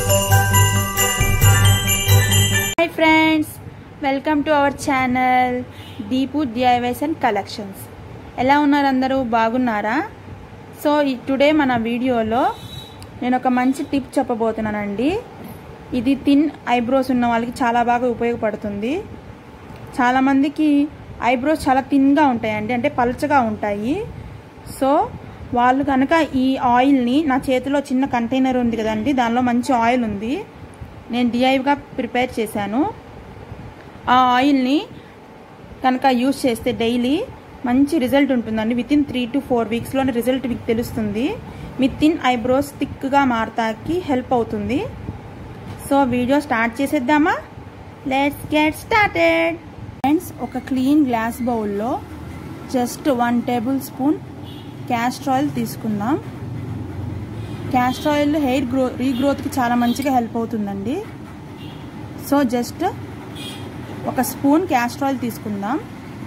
hi friends welcome to our channel Deepu DIYs and collections ఎలా ఉన్నారు అందరూ బాగున్నారా సో ఈ- టుడే మన వీడియోలో నేను ఒక మంచి టిప్ చెప్పబోతున్నానండి ఇది థిన్ ఐబ్రోస్ ఉన్న వాళ్ళకి చాలా బాగా ఉపయోగపడుతుంది చాలామందికి ఐబ్రోస్ చాలా థిన్గా ఉంటాయండి అంటే పలచగా ఉంటాయి సో వాళ్ళు కనుక ఈ ఆయిల్ని నా చేతిలో చిన్న కంటైనర్ ఉంది కదండి దానిలో మంచి ఆయిల్ ఉంది నేను డిఐవ్గా ప్రిపేర్ చేశాను ఆ ఆయిల్ని కనుక యూస్ చేస్తే డైలీ మంచి రిజల్ట్ ఉంటుందండి within three to four వీక్స్లోనే రిజల్ట్ మీకు తెలుస్తుంది మీ థిన్ ఐబ్రోస్ థిక్గా మారతాకి హెల్ప్ అవుతుంది సో వీడియో స్టార్ట్ చేసేద్దామా లెట్స్ గెట్ స్టార్టెడ్ ఫ్రెండ్స్ ఒక క్లీన్ గ్లాస్ బౌల్లో just one tablespoon castor oil తీసుకుందాం క్యాస్టర్ ఆయిల్ హెయిర్ గ్రో రీగ్రోత్కి చాలా మంచిగా హెల్ప్ అవుతుందండి సో జస్ట్ ఒక స్పూన్ క్యాస్టర్ ఆయిల్ తీసుకుందాం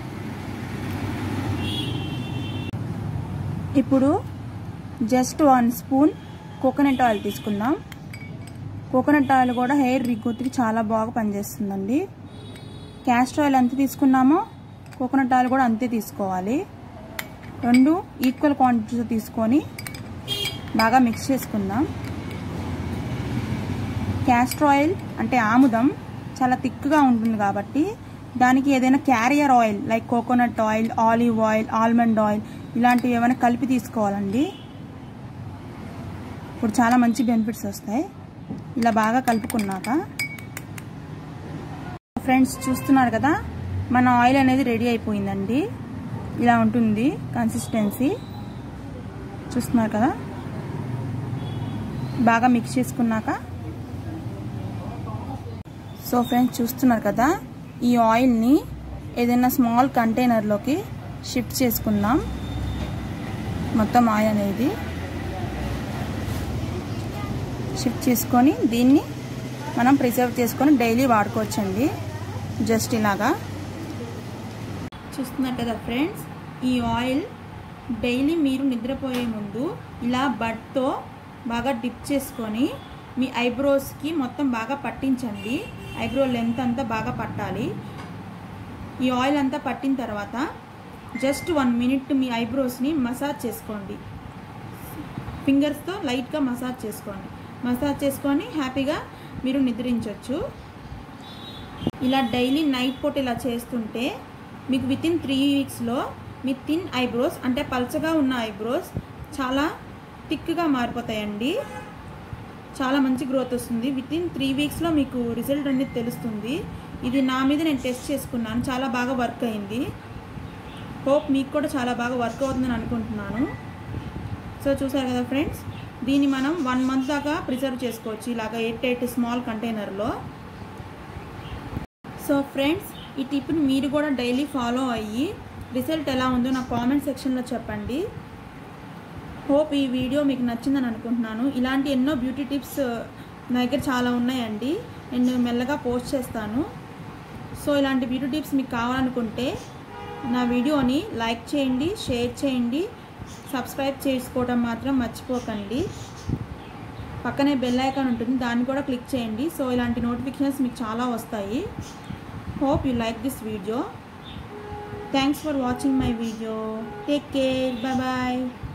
ఇప్పుడు just one spoon coconut oil తీసుకుందాం కోకోనట్ ఆయిల్ కూడా హెయిర్ రీగ్రోత్కి చాలా బాగా పనిచేస్తుందండి క్యాస్టర్ ఆయిల్ ఎంత తీసుకున్నామో కోకోనట్ ఆయిల్ కూడా అంతే తీసుకోవాలి రెండు ఈక్వల్ క్వాంటిటీతో తీసుకొని బాగా మిక్స్ చేసుకుందాం క్యాస్టర్ ఆయిల్ అంటే ఆముదం చాలా థిక్గా ఉంటుంది కాబట్టి దానికి ఏదైనా carrier oil like coconut oil olive oil almond oil ఇలాంటివి ఏమైనా కలిపి తీసుకోవాలండి ఇప్పుడు చాలా మంచి బెనిఫిట్స్ వస్తాయి ఇలా బాగా కలుపుకున్నాక ఫ్రెండ్స్ చూస్తున్నారు కదా మన ఆయిల్ అనేది రెడీ అయిపోయిందండి ఇలా ఉంటుంది కన్సిస్టెన్సీ చూస్తున్నారు కదా బాగా మిక్స్ చేసుకున్నాక సో ఫ్రెండ్స్ చూస్తున్నారు కదా ఈ ఆయిల్ని ఏదైనా స్మాల్ కంటైనర్లోకి షిఫ్ట్ చేసుకుందాం మొత్తం ఆయిల్ అనేది షిఫ్ట్ చేసుకొని దీన్ని మనం ప్రిజర్వ్ చేసుకొని డైలీ వాడుకోవచ్చండి జస్ట్ ఇలాగా చూస్తున్నారు కదా ఫ్రెండ్స్ ఈ ఆయిల్ డైలీ మీరు నిద్రపోయే ముందు ఇలా బట్తో బాగా డిప్ చేసుకొని మీ ఐబ్రోస్కి మొత్తం బాగా పట్టించండి ఐబ్రో లెంత్ అంతా బాగా పట్టాలి ఈ ఆయిల్ అంతా పట్టిన తర్వాత జస్ట్ వన్ మినిట్ మీ ఐబ్రోస్ని మసాజ్ చేసుకోండి ఫింగర్స్తో లైట్గా మసాజ్ చేసుకోండి మసాజ్ చేసుకొని హ్యాపీగా మీరు నిద్రించవచ్చు ఇలా డైలీ నైట్ పూట ఇలా చేస్తుంటే మీకు విత్ ఇన్ త్రీ వీక్స్లో మీ థిన్ ఐబ్రోస్ అంటే పల్చగా ఉన్న ఐబ్రోస్ చాలా థిక్గా మారిపోతాయండి చాలా మంచి గ్రోత్ వస్తుంది విత్ ఇన్ త్రీ వీక్స్లో మీకు రిజల్ట్ అనేది తెలుస్తుంది ఇది నా మీద నేను టెస్ట్ చేసుకున్నాను చాలా బాగా వర్క్ అయింది హోప్ మీకు కూడా చాలా బాగా వర్క్ అవుతుందని అనుకుంటున్నాను సో చూసారు కదా ఫ్రెండ్స్ దీన్ని మనం వన్ మంత్ దాకా ప్రిజర్వ్ చేసుకోవచ్చు ఇలాగ ఎయిట్ ఎయిట్ స్మాల్ కంటైనర్లో సో ఫ్రెండ్స్ ఈ టిప్ని మీరు కూడా డైలీ ఫాలో అయ్యి రిజల్ట్ ఎలా ఉందో నా కామెంట్ సెక్షన్లో చెప్పండి హోప్ ఈ వీడియో మీకు నచ్చిందని అనుకుంటున్నాను ఇలాంటి ఎన్నో బ్యూటీ టిప్స్ నా దగ్గర చాలా ఉన్నాయండి నేను మెల్లగా పోస్ట్ చేస్తాను సో ఇలాంటి బ్యూటీ టిప్స్ మీకు కావాలనుకుంటే నా వీడియోని లైక్ చేయండి షేర్ చేయండి సబ్స్క్రైబ్ చేసుకోవడం మాత్రం మర్చిపోకండి పక్కనే బెల్ ఐకాన్ ఉంటుంది దాన్ని కూడా క్లిక్ చేయండి సో ఇలాంటి నోటిఫికేషన్స్ మీకు చాలా వస్తాయి hope you like this video thanks for watching my video take care bye bye